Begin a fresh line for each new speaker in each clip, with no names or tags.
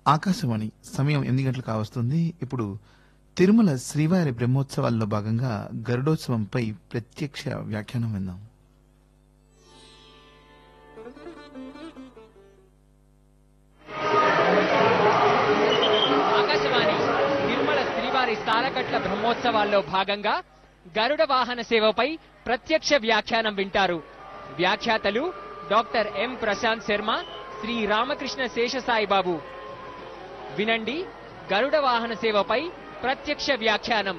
ఆకాశవాణి సమయం ఎనిమిది గంటలు కావస్తుంది ఇప్పుడు తిరుమల శ్రీవారి బ్రహ్మోత్సవాల్లో భాగంగా గరుడోత్సవంపై ప్రత్యక్ష వ్యాఖ్యానం విందాం
ఆకాశవాణి తిరుమల శ్రీవారి స్థానకట్ల బ్రహ్మోత్సవాల్లో భాగంగా గరుడ వాహన సేవపై ప్రత్యక్ష వ్యాఖ్యానం వింటారు వ్యాఖ్యాతలు డాక్టర్ ఎం ప్రశాంత్ శర్మ శ్రీ రామకృష్ణ శేషసాయిబాబు వినండి గరుడ వాహన సేవపై ప్రత్యక్ష వ్యాఖ్యానం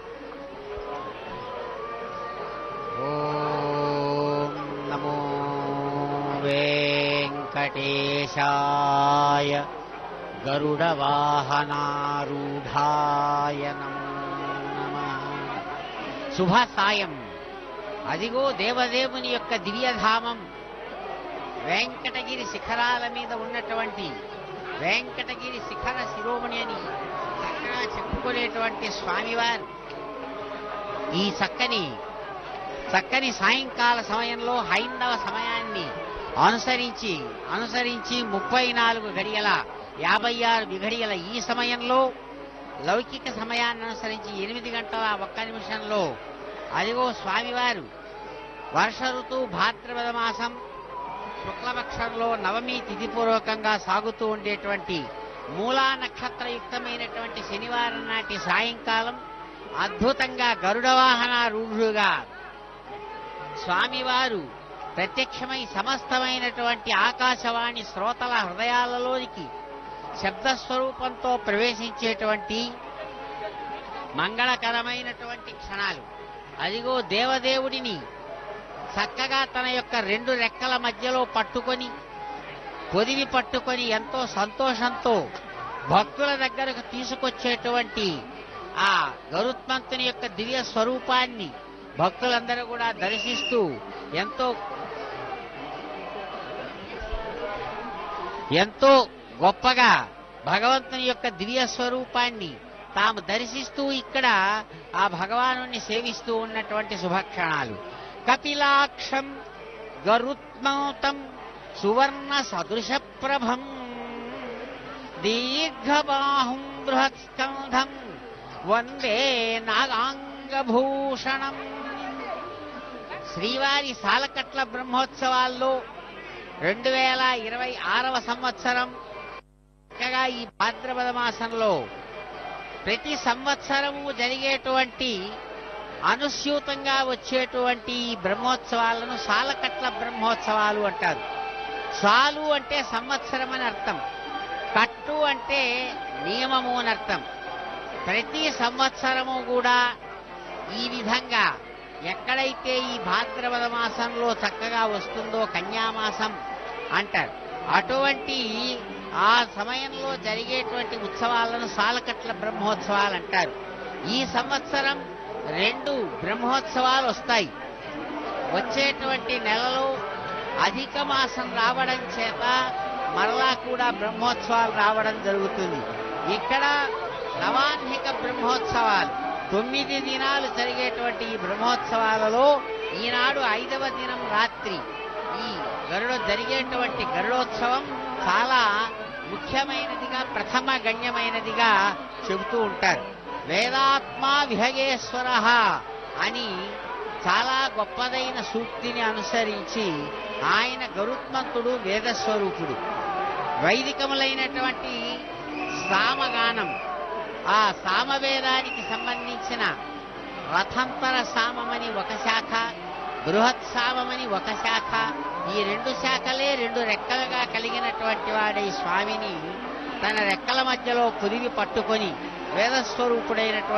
ఓం నమో వెంకటేశాయ గరుడవాహనారూఢాయ నమో నమః శుభ సాయం అదిగో దేవదేవుని యొక్క దివ్యధామం వెంకటగిరి శిఖరాల మీద ఉన్నటువంటి వెంకటగిరి శిఖర శిరోమణి అని చక్కగా చెప్పుకునేటువంటి స్వామివారు ఈ చక్కని చక్కని సాయంకాల సమయంలో హైందవ సమయాన్ని అనుసరించి అనుసరించి ముప్పై నాలుగు గడియల యాభై ఆరు విఘడియల ఈ సమయంలో లౌకిక సమయాన్ని అనుసరించి ఎనిమిది గంటల ఒక్క నిమిషంలో అదిగో స్వామివారు వర్ష ఋతువు భాద్రపద మాసం శుక్లపక్షంలో నవమి తిథిపూర్వకంగా సాగుతూ ఉండేటువంటి మూలా నక్షత్రయుక్తమైనటువంటి శనివారం నాటి సాయంకాలం అద్భుతంగా గరుడ వాహన రూఢుగా స్వామివారు ప్రత్యక్షమై సమస్తమైనటువంటి ఆకాశవాణి శ్రోతల హృదయాలలోనికి శబ్దస్వరూపంతో ప్రవేశించేటువంటి మంగళకరమైనటువంటి క్షణాలు అదిగో దేవదేవుడిని చక్కగా తన యొక్క రెండు రెక్కల మధ్యలో పట్టుకొని పొదివి పట్టుకొని ఎంతో సంతోషంతో భక్తుల దగ్గరకు తీసుకొచ్చేటువంటి ఆ గరుత్మంతుని యొక్క దివ్య స్వరూపాన్ని భక్తులందరూ కూడా దర్శిస్తూ ఎంతో ఎంతో గొప్పగా భగవంతుని యొక్క దివ్య స్వరూపాన్ని తాము దర్శిస్తూ ఇక్కడ ఆ భగవాను సేవిస్తూ ఉన్నటువంటి శుభక్షణాలు కపిలాక్షం గరుత్మౌతం సువర్ణ సదృశ ప్రభం దీర్ఘబాహుం బృహత్స్కంధం వందే నాగాంగభూషణం శ్రీవారి సాలకట్ల బ్రహ్మోత్సవాల్లో రెండు వేల ఇరవై ఆరవ సంవత్సరం చక్కగా ఈ భాద్రపద మాసంలో ప్రతి సంవత్సరము జరిగేటువంటి అనుస్యూతంగా వచ్చేటువంటి ఈ బ్రహ్మోత్సవాలను సాలకట్ల బ్రహ్మోత్సవాలు అంటారు సాలు అంటే సంవత్సరం అని అర్థం కట్టు అంటే నియమము అని అర్థం ప్రతి సంవత్సరము కూడా ఈ విధంగా ఎక్కడైతే ఈ భాద్రపద మాసంలో చక్కగా వస్తుందో కన్యామాసం అంటారు అటువంటి ఆ సమయంలో జరిగేటువంటి ఉత్సవాలను సాలకట్ల బ్రహ్మోత్సవాలు అంటారు ఈ సంవత్సరం రెండు బ్రహ్మోత్సవాలు వస్తాయి వచ్చేటువంటి నెలలో అధిక మాసం రావడం చేత మరలా కూడా బ్రహ్మోత్సవాలు రావడం జరుగుతుంది ఇక్కడ నవాన్హిక బ్రహ్మోత్సవాలు తొమ్మిది దినాలు జరిగేటువంటి ఈ బ్రహ్మోత్సవాలలో ఈనాడు ఐదవ దినం రాత్రి ఈ గరుడ జరిగేటువంటి గరుడోత్సవం చాలా ముఖ్యమైనదిగా ప్రథమ గణ్యమైనదిగా చెబుతూ ఉంటారు వేదాత్మా విహగేశ్వర అని చాలా గొప్పదైన సూక్తిని అనుసరించి ఆయన గరుత్మంతుడు వేదస్వరూపుడు వైదికములైనటువంటి సామగానం ఆ సామవేదానికి సంబంధించిన రథంతర సామమని ఒక శాఖ బృహత్ సామమని ఒక శాఖ ఈ రెండు శాఖలే రెండు రెక్కలుగా కలిగినటువంటి వాడై స్వామిని తన రెక్కల మధ్యలో పొదివి పట్టుకొని వేదస్వరూపుడైనటువంటి